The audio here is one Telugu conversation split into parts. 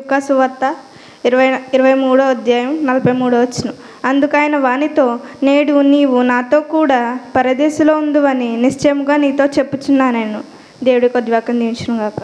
లూకా సువార్త ఇరవై ఇరవై మూడో అధ్యాయం నలభై మూడో వచ్చిన అందుకైన వానితో నేడు నీవు నాతో కూడా పరదేశంలో ఉందువని నిశ్చయముగా నీతో చెప్పుచున్నా నేను దేవుడి కొద్ది వాక్యం దీవించును గాక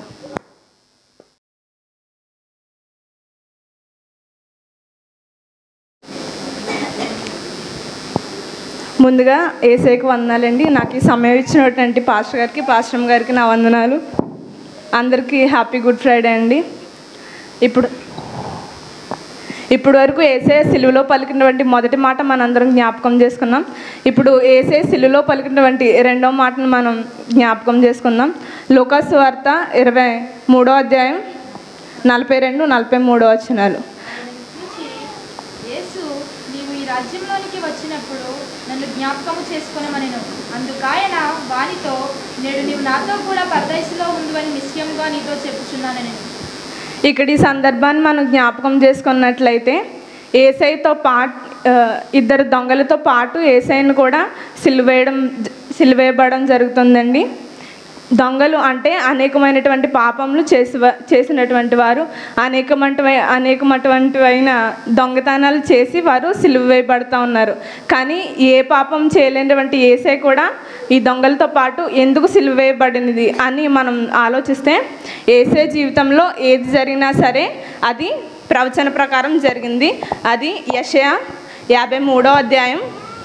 ముందుగా ఏసైకి వందనాలండి నాకు ఈ సమయం ఇచ్చినటువంటి పాస్టర్ గారికి పాస్టర్ గారికి నా వందనాలు అందరికీ హ్యాపీ గుడ్ ఫ్రైడే అండి ఇప్పుడు ఇప్పుడు వరకు ఏసే సిలువలో పలికినటువంటి మొదటి మాట మనందరం జ్ఞాపకం చేసుకున్నాం ఇప్పుడు ఏసే సిలువలో పలికినటువంటి రెండో మాటను మనం జ్ఞాపకం చేసుకుందాం లోకాసు వార్త ఇరవై మూడో అధ్యాయం నలభై రెండు నలభై మూడో వచనాలు నుంచి యేసు నీవు ఈ రాజ్యంలోనికి వచ్చినప్పుడు నన్ను జ్ఞాపకము చేసుకొనమనెను అందుకాయన వానితో నేడు నీవు నాతో కూడా పరదేశంలో ఉందని నిశ్చయముగా నీతో చెప్పుచున్నానని ఇక్కడ ఈ సందర్భాన్ని మనం జ్ఞాపకం చేసుకున్నట్లయితే ఏసైతో పాటు ఇద్దరు దొంగలతో పాటు ఏసైని కూడా సిలువేయడం సిలువేయబడడం జరుగుతుందండి దొంగలు అంటే అనేకమైనటువంటి పాపములు చేసి చేసినటువంటి వారు అనేకమంటి అనేకమైనటువంటి దొంగతనాలు చేసి వారు సిలువ వేయబడుతూ ఉన్నారు కానీ ఏ పాపం చేయలేనటువంటి ఏసై కూడా ఈ దొంగలతో పాటు ఎందుకు సిలువ వేయబడినది అని మనం ఆలోచిస్తే ఏసే జీవితంలో ఏది జరిగినా సరే అది ప్రవచన ప్రకారం జరిగింది అది యషయ యాభై మూడో అధ్యాయం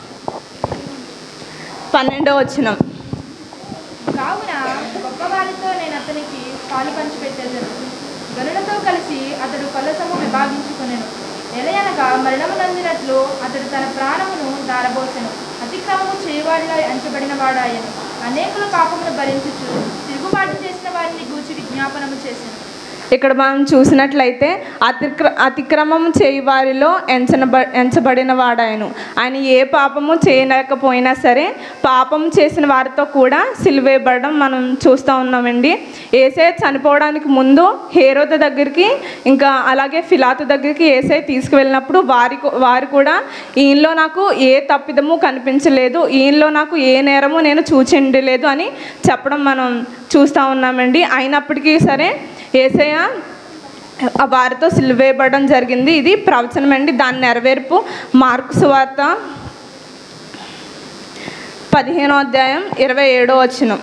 పన్నెండో వచ్చినాం కావున గొప్పవారితో నేను అతనికి పాలు పంచిపెట్టేదను గనులతో కలిసి అతడు కలసము విభాగించుకొనెను ఎలయనగా మరణము నందినట్లు అతడు తన ప్రాణమును దారబోసెను అతిక్రమము చేయవాడిలో ఎంచబడిన వాడాయను అనేకుల పాపమును భరించుచు తిరుగుబాటు చేసిన వారిని గూర్చి విజ్ఞాపనము చేసెను ఇక్కడ మనం చూసినట్లయితే అతిక్ర అతిక్రమం చేయి వారిలో ఎంచనబ ఎంచబడిన వాడాయను ఆయన ఏ పాపము చేయలేకపోయినా సరే పాపం చేసిన వారితో కూడా సిలువేయబడడం మనం చూస్తూ ఉన్నామండి ఏసే చనిపోవడానికి ముందు హేరోద దగ్గరికి ఇంకా అలాగే ఫిలాత దగ్గరికి ఏసే తీసుకువెళ్ళినప్పుడు వారి వారు కూడా ఈయనలో నాకు ఏ తప్పిదము కనిపించలేదు ఈయనలో నాకు ఏ నేరము నేను చూచిండలేదు అని చెప్పడం మనం చూస్తూ ఉన్నామండి అయినప్పటికీ సరే ఏసయ్య ఆ వారితో సిలువేయబడడం జరిగింది ఇది ప్రవచనం అండి దాని నెరవేర్పు మార్కు సువార్త పదిహేనో అధ్యాయం ఇరవై ఏడో వచనం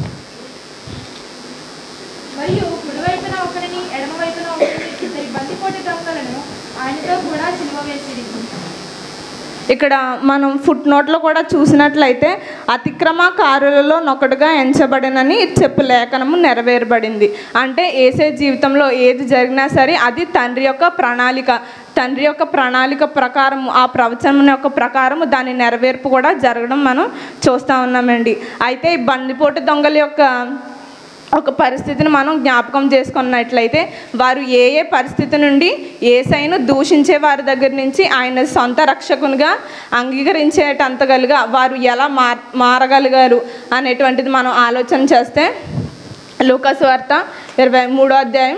మరియు కుడివైపున ఒకరిని ఎడమవైపున ఒకరిని ఇద్దరి బందిపోటు దొంగలను ఆయనతో కూడా సిలువ వేసిరి ఇక్కడ మనం ఫుట్ నోట్లో కూడా చూసినట్లయితే అతిక్రమకారులలో నొకటిగా ఎంచబడినని చెప్పు లేఖనము నెరవేరబడింది అంటే ఏసే జీవితంలో ఏది జరిగినా సరే అది తండ్రి యొక్క ప్రణాళిక తండ్రి యొక్క ప్రణాళిక ప్రకారం ఆ ప్రవచనం యొక్క ప్రకారం దాని నెరవేర్పు కూడా జరగడం మనం చూస్తూ ఉన్నామండి అయితే ఈ బందిపోటు దొంగల యొక్క ఒక పరిస్థితిని మనం జ్ఞాపకం చేసుకున్నట్లయితే వారు ఏ ఏ పరిస్థితి నుండి ఏసైను దూషించే వారి దగ్గర నుంచి ఆయన సొంత రక్షకునిగా అంగీకరించేటంతగలుగా వారు ఎలా మార్ మారగలిగారు అనేటువంటిది మనం ఆలోచన చేస్తే లూకస్ వార్త ఇరవై మూడో అధ్యాయం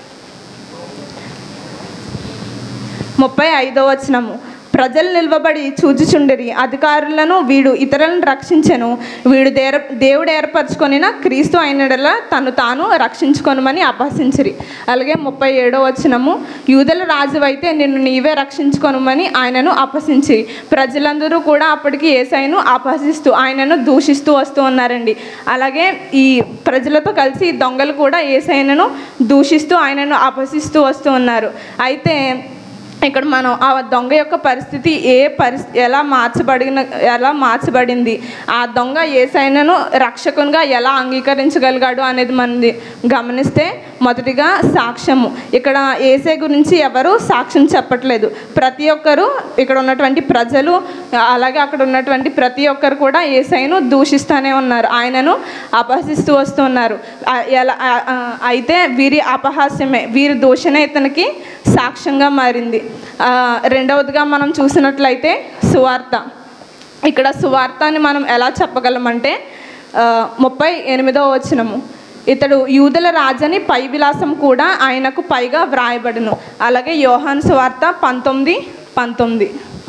ముప్పై ఐదో వచనము ప్రజలు నిల్వబడి చూచుచుండిరి అధికారులను వీడు ఇతరులను రక్షించెను వీడు దేర దేవుడు ఏర్పరచుకొనిన క్రీస్తు అయినడలా తను తాను రక్షించుకొనమని అపహసించిరి అలాగే ముప్పై ఏడో వచనము యూదుల రాజు అయితే నిన్ను నీవే రక్షించుకొనమని ఆయనను అపహసించిరి ప్రజలందరూ కూడా అప్పటికి ఏసైను అపహసిస్తూ ఆయనను దూషిస్తూ వస్తూ ఉన్నారండి అలాగే ఈ ప్రజలతో కలిసి ఈ దొంగలు కూడా ఏసైనను దూషిస్తూ ఆయనను అపహసిస్తూ వస్తూ ఉన్నారు అయితే ఇక్కడ మనం ఆ దొంగ యొక్క పరిస్థితి ఏ పరిస్థితి ఎలా మార్చబడిన ఎలా మార్చబడింది ఆ దొంగ ఏ సైనను రక్షకునిగా ఎలా అంగీకరించగలిగాడు అనేది మనది గమనిస్తే మొదటిగా సాక్ష్యము ఇక్కడ ఏసే గురించి ఎవరు సాక్ష్యం చెప్పట్లేదు ప్రతి ఒక్కరు ఇక్కడ ఉన్నటువంటి ప్రజలు అలాగే అక్కడ ఉన్నటువంటి ప్రతి ఒక్కరు కూడా ఏసైను దూషిస్తూనే ఉన్నారు ఆయనను అపహసిస్తూ వస్తున్నారు ఆ, ఎలా ఆ, ఆ, అయితే వీరి అపహాస్యమే వీరి దూషణ ఇతనికి సాక్ష్యంగా మారింది ఆ, రెండవదిగా మనం చూసినట్లయితే సువార్త ఇక్కడ సువార్తని మనం ఎలా చెప్పగలమంటే ఆ, ముప్పై ఎనిమిదవ వచనము ఇతడు యూదుల రాజని పై విలాసం కూడా ఆయనకు పైగా వ్రాయబడును అలాగే యోహాన్ సువార్త పంతొమ్మిది పంతొమ్మిది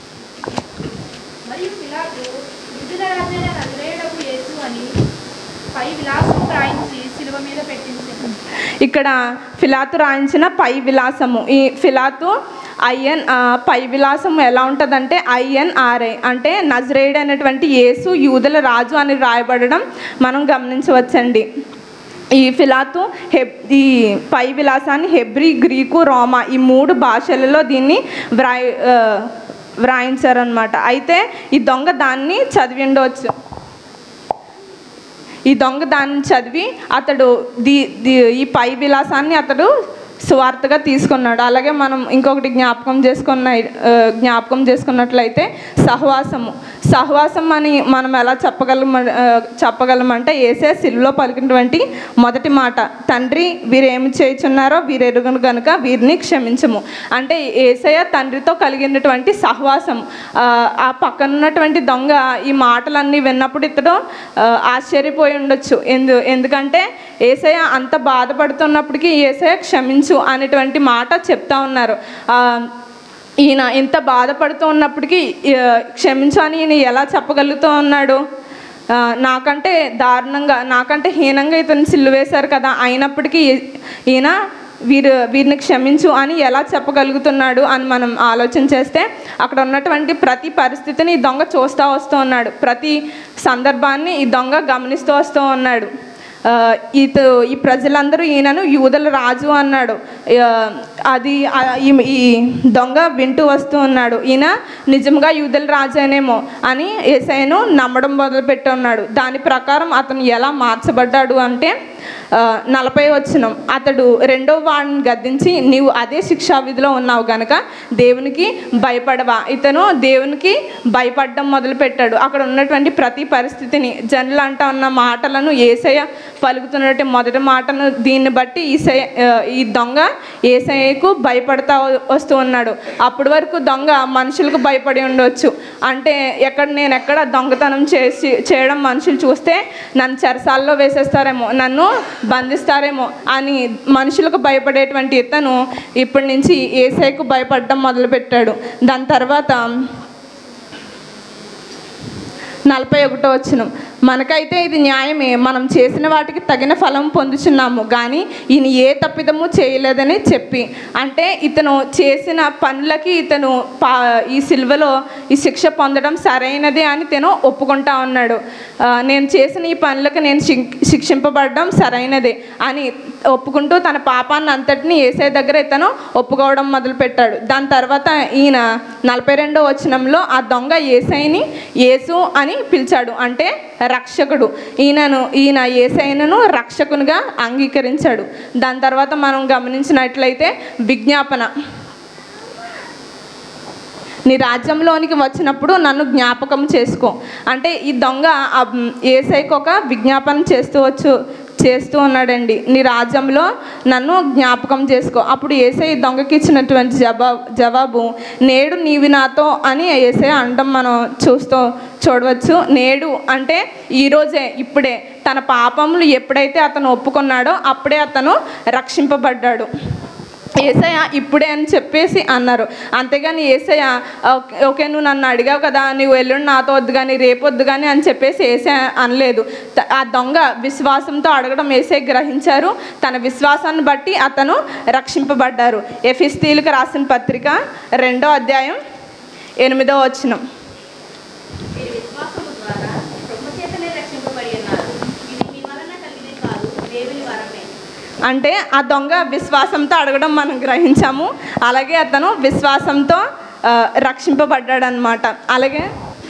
మరియు పిలాతు యూదుల రాజైన నజరేయుడకు యేసు అని పై విలాసం ప్రాయించి శిలువ మీద పెట్టించాను ఇక్కడ ఫిలాతు రాయించిన పై విలాసము ఈ ఫిలాతు ఐఎన్ ఆ, పై విలాసం ఎలా ఉంటుందంటే ఐఎన్ఆర్ఐ అంటే నజరేయుడు అనేటువంటి యేసు యూదుల రాజు అని రాయబడడం మనం గమనించవచ్చండి ఈ ఫిలాతు హెబ్ ఈ పై విలాసాన్ని హెబ్రి గ్రీకు రోమా ఈ మూడు భాషలలో దీన్ని వ్రాయి ఆ, వ్రాయించారనమాట అయితే ఈ దొంగ దాన్ని చదివి ఉండవచ్చు ఈ దొంగ దాన్ని చదివి అతడు దీ దీ ఈ పై విలాసాన్ని అతడు స్వార్థగా తీసుకున్నాడు అలాగే మనం ఇంకొకటి జ్ఞాపకం చేసుకున్న ఆ, జ్ఞాపకం చేసుకున్నట్లయితే సహవాసము సహవాసం అని మనం ఎలా చెప్పగలం ఆ, చెప్పగలమంటే ఏసే సిలువలో పలికినటువంటి మొదటి మాట తండ్రి వీరేమి చేయుచున్నారో వీరెరుగను కనుక వీరిని క్షమించము అంటే ఏసయ తండ్రితో కలిగినటువంటి సహవాసం ఆ, ఆ పక్కన ఉన్నటువంటి దొంగ ఈ మాటలన్నీ విన్నప్పుడు ఇతడు ఆ, ఆశ్చర్యపోయి ఉండొచ్చు ఎందు ఎందుకంటే ఏసయ అంత బాధపడుతున్నప్పటికీ ఏసయ క్షమించు అనేటువంటి మాట చెప్తా ఉన్నారు ఆ, ఈయన ఇంత బాధపడుతూ ఉన్నప్పటికీ ఆ, క్షమించు అని ఈయన ఎలా చెప్పగలుగుతూ ఉన్నాడు ఆ, నాకంటే దారుణంగా నాకంటే హీనంగా ఇతను సిల్లు వేశారు కదా అయినప్పటికీ ఈయన వీరు వీరిని క్షమించు అని ఎలా చెప్పగలుగుతున్నాడు అని మనం ఆలోచన చేస్తే అక్కడ ఉన్నటువంటి ప్రతి పరిస్థితిని ఈ దొంగ చూస్తూ వస్తూ ఉన్నాడు ప్రతి సందర్భాన్ని ఈ దొంగ గమనిస్తూ వస్తూ ఉన్నాడు ఆ, ఇత ఈ ప్రజలందరూ ఈయనను యూదల రాజు అన్నాడు ఆ, అది ఆ, ఈ- ఈ దొంగ వింటూ వస్తూ ఉన్నాడు ఈయన నిజంగా యూదల రాజేనేమో అని ఏసైను నమ్మడం మొదలుపెట్టి ఉన్నాడు దాని ప్రకారం అతను ఎలా మార్చబడ్డాడు అంటే ఆ, నలభై వచ్చిన అతడు రెండో వాడిని గద్దించి నీవు అదే శిక్షా విధిలో ఉన్నావు గనక దేవునికి భయపడవా ఇతను దేవునికి భయపడడం మొదలుపెట్టాడు అక్కడ ఉన్నటువంటి ప్రతి పరిస్థితిని జనులు అంటా ఉన్న మాటలను ఏసయ్య పలుకుతున్నటువంటి మొదటి మాటను దీన్ని బట్టి ఈసయ ఆ, ఈ దొంగ ఏసయ్యకు భయపడతా వస్తూ ఉన్నాడు అప్పటి వరకు దొంగ మనుషులకు భయపడి ఉండొచ్చు అంటే ఎక్కడ నేను ఎక్కడ దొంగతనం చేసి చేయడం మనుషులు చూస్తే నన్ను చెరసాల్లో వేసేస్తారేమో నన్ను బంధిస్తారేమో అని మనుషులకు భయపడేటువంటి ఇతను ఇప్పటి నుంచి ఏసైకు భయపడడం మొదలుపెట్టాడు దాని తర్వాత నలభై ఒకటో వచ్చిన మనకైతే ఇది న్యాయమే మనం చేసిన వాటికి తగిన ఫలం పొందుచున్నాము కానీ ఈయన ఏ తప్పిదము చేయలేదని చెప్పి అంటే ఇతను చేసిన పనులకి ఇతను పా ఈ సిల్వలో ఈ శిక్ష పొందడం సరైనదే అని ఇతను ఒప్పుకుంటా ఉన్నాడు ఆ, నేను చేసిన ఈ పనులకు నేను శిక్- శిక్షింపబడడం సరైనదే అని ఒప్పుకుంటూ తన పాపాన్ని అంతటిని ఏసే దగ్గర ఇతను ఒప్పుకోవడం మొదలుపెట్టాడు దాని తర్వాత ఈయన నలభై రెండో వచనంలో ఆ దొంగ ఏసైని యేసు అని పిలిచాడు అంటే రక్షకుడు ఈయనను ఈయన ఏసైనను రక్షకునిగా అంగీకరించాడు దాని తర్వాత మనం గమనించినట్లయితే విజ్ఞాపన నీ రాజ్యంలోనికి వచ్చినప్పుడు నన్ను జ్ఞాపకం చేసుకో అంటే ఈ దొంగ ఆ, మ్, ఏసైకి ఒక విజ్ఞాపన చేస్తూ వచ్చు చేస్తూ ఉన్నాడండి నీ రాజ్యంలో నన్ను జ్ఞాపకం చేసుకో అప్పుడు ఏసై ఈ దొంగకి ఇచ్చినటువంటి జవాబు జవాబు నేడు నీవి నాతో అని ఏసై అనడం మనం చూస్తూ చూడవచ్చు నేడు అంటే ఈరోజే ఇప్పుడే తన పాపములు ఎప్పుడైతే అతను ఒప్పుకున్నాడో అప్పుడే అతను రక్షింపబడ్డాడు ఏసయ్య ఇప్పుడే అని చెప్పేసి అన్నారు అంతేగాని ఏసయ్య "ఓకే- ఓకే నువ్వు నన్ను అడిగావు కదా నువ్వు ఎల్లుండి నాతో వద్దు కానీ రేపు వద్దు కానీ అని చెప్పేసి ఏసే అనలేదు త- ఆ దొంగ విశ్వాసంతో అడగడం ఏసే గ్రహించారు తన విశ్వాసాన్ని బట్టి అతను రక్షింపబడ్డారు ఎఫిస్తీలకు రాసిన పత్రిక రెండో అధ్యాయం ఎనిమిదో వచనం మీరు విశ్వాసము ద్వారా బ్రహ్మ చేతనే రక్షింపబడి ఉన్నారు ఇది మీ వలన కలిగినే కాదు దేవుని వరమే అంటే ఆ దొంగ విశ్వాసంతో అడగడం మనం గ్రహించాము అలాగే అతను విశ్వాసంతో ఆ, రక్షింపబడ్డాడనమాట అలాగే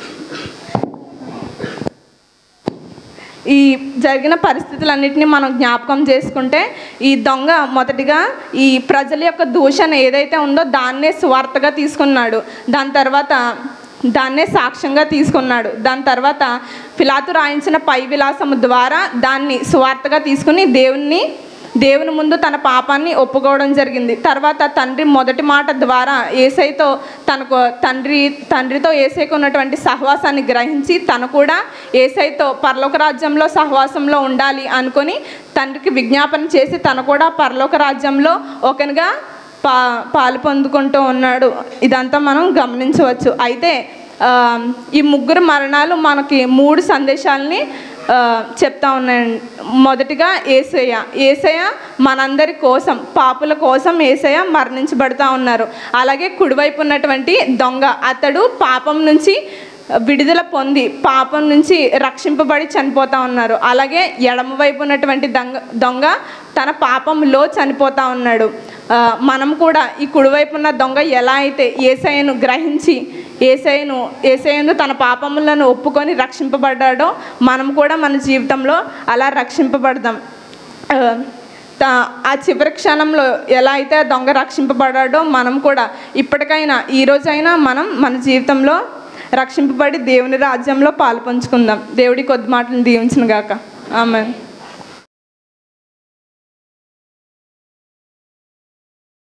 ఈ జరిగిన పరిస్థితులన్నింటినీ మనం జ్ఞాపకం చేసుకుంటే ఈ దొంగ మొదటిగా ఈ ప్రజల యొక్క దూషణ ఏదైతే ఉందో దాన్నే స్వార్థగా తీసుకున్నాడు దాని తర్వాత దాన్నే సాక్ష్యంగా తీసుకున్నాడు దాని తర్వాత ఫిలాతు రాయించిన పై విలాసము ద్వారా దాన్ని స్వార్థగా తీసుకుని దేవుణ్ణి దేవుని ముందు తన పాపాన్ని ఒప్పుకోవడం జరిగింది తర్వాత తండ్రి మొదటి మాట ద్వారా ఏసైతో తనకు తండ్రి తండ్రితో ఏసైకి ఉన్నటువంటి సహవాసాన్ని గ్రహించి తను కూడా ఏసైతో పరలోక రాజ్యంలో సహవాసంలో ఉండాలి అనుకొని తండ్రికి విజ్ఞాపన చేసి తను కూడా పరలోక రాజ్యంలో ఒకనిగా పా పాలు పొందుకుంటూ ఉన్నాడు ఇదంతా మనం గమనించవచ్చు అయితే ఆ, ఈ ముగ్గురు మరణాలు మనకి మూడు సందేశాలని ఆ, చెప్తా ఉన్నాను మొదటిగా ఏసయ్య ఏసయ్య మనందరి కోసం పాపుల కోసం ఏసయ్య మరణించబడతా ఉన్నారు అలాగే కుడివైపు ఉన్నటువంటి దొంగ అతడు పాపం నుంచి విడుదల పొంది పాపం నుంచి రక్షింపబడి చనిపోతా ఉన్నారు అలాగే ఎడమ వైపు ఉన్నటువంటి దొంగ దొంగ తన పాపంలో చనిపోతా ఉన్నాడు ఆ, మనం కూడా ఈ కుడివైపు ఉన్న దొంగ ఎలా అయితే ఏసయ్యను గ్రహించి ఏసయ్యను ఏసయ్యను తన పాపములను ఒప్పుకొని రక్షింపబడ్డాడో మనం కూడా మన జీవితంలో అలా రక్షింపబడదాం ఆ, త- ఆ చివరి క్షణంలో ఎలా అయితే ఆ దొంగ రక్షింపబడ్డాడో మనం కూడా ఇప్పటికైనా ఈ రోజైనా మనం మన జీవితంలో రక్షింపబడి దేవుని రాజ్యంలో పాలు పంచుకుందాం దేవుడి కొద్ది మాటలు దీవించిన గాక ఆమె